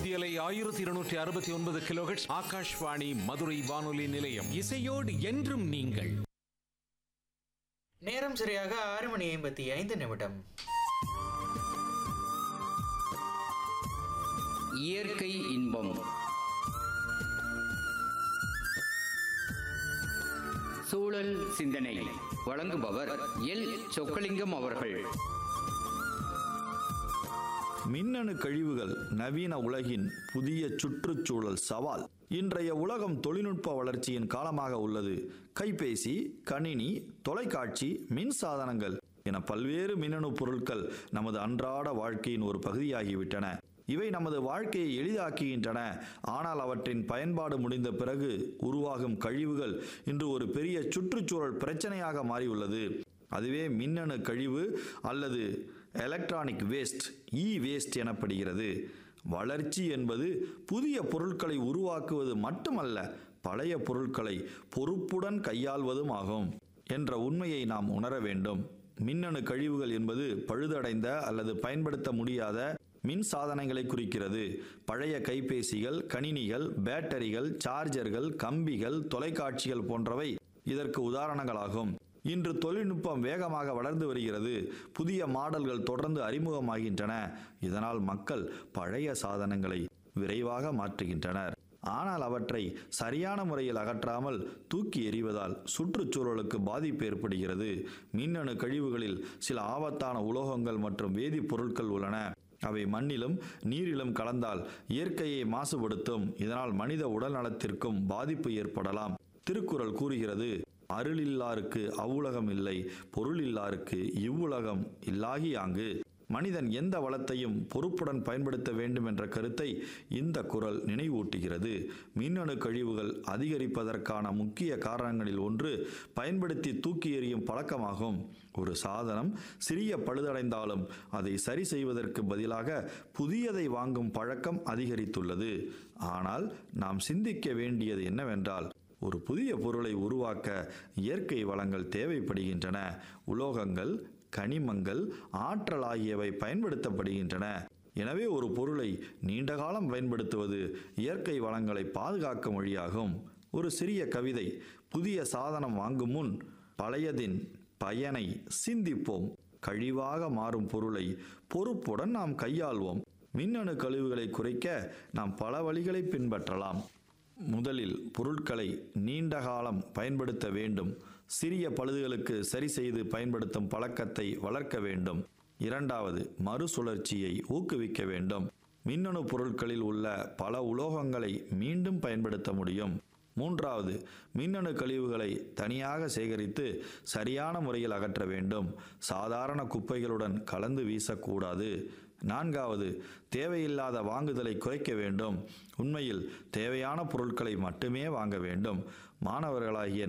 மத்தியலை ஆயிரத்தி இருநூற்றி அறுபத்தி ஒன்பது கிலோஹெட்ஸ் ஆகாஷ்வாணி மதுரை வானொலி நிலையம் இசையோடு என்றும் நீங்கள் நேரம் சரியாக ஆறு மணி ஐம்பத்தி ஐந்து நிமிடம் இயற்கை இன்பம் சூழல் சிந்தனை வழங்குபவர் எல் சொக்கலிங்கம் அவர்கள் மின்னணு கழிவுகள் நவீன உலகின் புதிய சுற்றுச்சூழல் சவால் இன்றைய உலகம் தொழில்நுட்ப வளர்ச்சியின் காலமாக உள்ளது கைபேசி கணினி தொலைக்காட்சி மின் சாதனங்கள் என பல்வேறு மின்னணு பொருட்கள் நமது அன்றாட வாழ்க்கையின் ஒரு பகுதியாகிவிட்டன இவை நமது வாழ்க்கையை எளிதாக்குகின்றன ஆனால் அவற்றின் பயன்பாடு முடிந்த பிறகு உருவாகும் கழிவுகள் இன்று ஒரு பெரிய சுற்றுச்சூழல் பிரச்சனையாக மாறியுள்ளது அதுவே மின்னணு கழிவு அல்லது எலக்ட்ரானிக் வேஸ்ட் இ வேஸ்ட் எனப்படுகிறது வளர்ச்சி என்பது புதிய பொருட்களை உருவாக்குவது மட்டுமல்ல பழைய பொருட்களை பொறுப்புடன் கையாள்வதும் ஆகும் என்ற உண்மையை நாம் உணர வேண்டும் மின்னணு கழிவுகள் என்பது பழுதடைந்த அல்லது பயன்படுத்த முடியாத மின் சாதனங்களை குறிக்கிறது பழைய கைபேசிகள் கணினிகள் பேட்டரிகள் சார்ஜர்கள் கம்பிகள் தொலைக்காட்சிகள் போன்றவை இதற்கு உதாரணங்களாகும் இன்று தொழில்நுட்பம் வேகமாக வளர்ந்து வருகிறது புதிய மாடல்கள் தொடர்ந்து அறிமுகமாகின்றன இதனால் மக்கள் பழைய சாதனங்களை விரைவாக மாற்றுகின்றனர் ஆனால் அவற்றை சரியான முறையில் அகற்றாமல் தூக்கி எறிவதால் சுற்றுச்சூழலுக்கு பாதிப்பு ஏற்படுகிறது மின்னணு கழிவுகளில் சில ஆபத்தான உலோகங்கள் மற்றும் வேதிப்பொருட்கள் உள்ளன அவை மண்ணிலும் நீரிலும் கலந்தால் இயற்கையை மாசுபடுத்தும் இதனால் மனித உடல் நலத்திற்கும் பாதிப்பு ஏற்படலாம் திருக்குறள் கூறுகிறது அருளில்லாருக்கு அவ்வுலகம் இல்லை பொருள் இல்லாருக்கு இவ்வுலகம் இல்லாகி ஆங்கு மனிதன் எந்த வளத்தையும் பொறுப்புடன் பயன்படுத்த வேண்டும் என்ற கருத்தை இந்த குறள் நினைவூட்டுகிறது மின்னணு கழிவுகள் அதிகரிப்பதற்கான முக்கிய காரணங்களில் ஒன்று பயன்படுத்தி தூக்கி எறியும் பழக்கமாகும் ஒரு சாதனம் சிறிய பழுதடைந்தாலும் அதை சரி செய்வதற்கு பதிலாக புதியதை வாங்கும் பழக்கம் அதிகரித்துள்ளது ஆனால் நாம் சிந்திக்க வேண்டியது என்னவென்றால் ஒரு புதிய பொருளை உருவாக்க இயற்கை வளங்கள் தேவைப்படுகின்றன உலோகங்கள் கனிமங்கள் ஆற்றல் ஆகியவை பயன்படுத்தப்படுகின்றன எனவே ஒரு பொருளை நீண்ட காலம் பயன்படுத்துவது இயற்கை வளங்களை பாதுகாக்கும் வழியாகும் ஒரு சிறிய கவிதை புதிய சாதனம் வாங்கும் முன் பழையதின் பயனை சிந்திப்போம் கழிவாக மாறும் பொருளை பொறுப்புடன் நாம் கையாள்வோம் மின்னணு கழிவுகளை குறைக்க நாம் பல வழிகளை பின்பற்றலாம் முதலில் பொருட்களை நீண்ட காலம் பயன்படுத்த வேண்டும் சிறிய பழுதுகளுக்கு சரி செய்து பயன்படுத்தும் பழக்கத்தை வளர்க்க வேண்டும் இரண்டாவது மறுசுழற்சியை ஊக்குவிக்க வேண்டும் மின்னணு பொருட்களில் உள்ள பல உலோகங்களை மீண்டும் பயன்படுத்த முடியும் மூன்றாவது மின்னணு கழிவுகளை தனியாக சேகரித்து சரியான முறையில் அகற்ற வேண்டும் சாதாரண குப்பைகளுடன் கலந்து வீசக்கூடாது நான்காவது தேவையில்லாத வாங்குதலை குறைக்க வேண்டும் உண்மையில் தேவையான பொருட்களை மட்டுமே வாங்க வேண்டும் மாணவர்களாகிய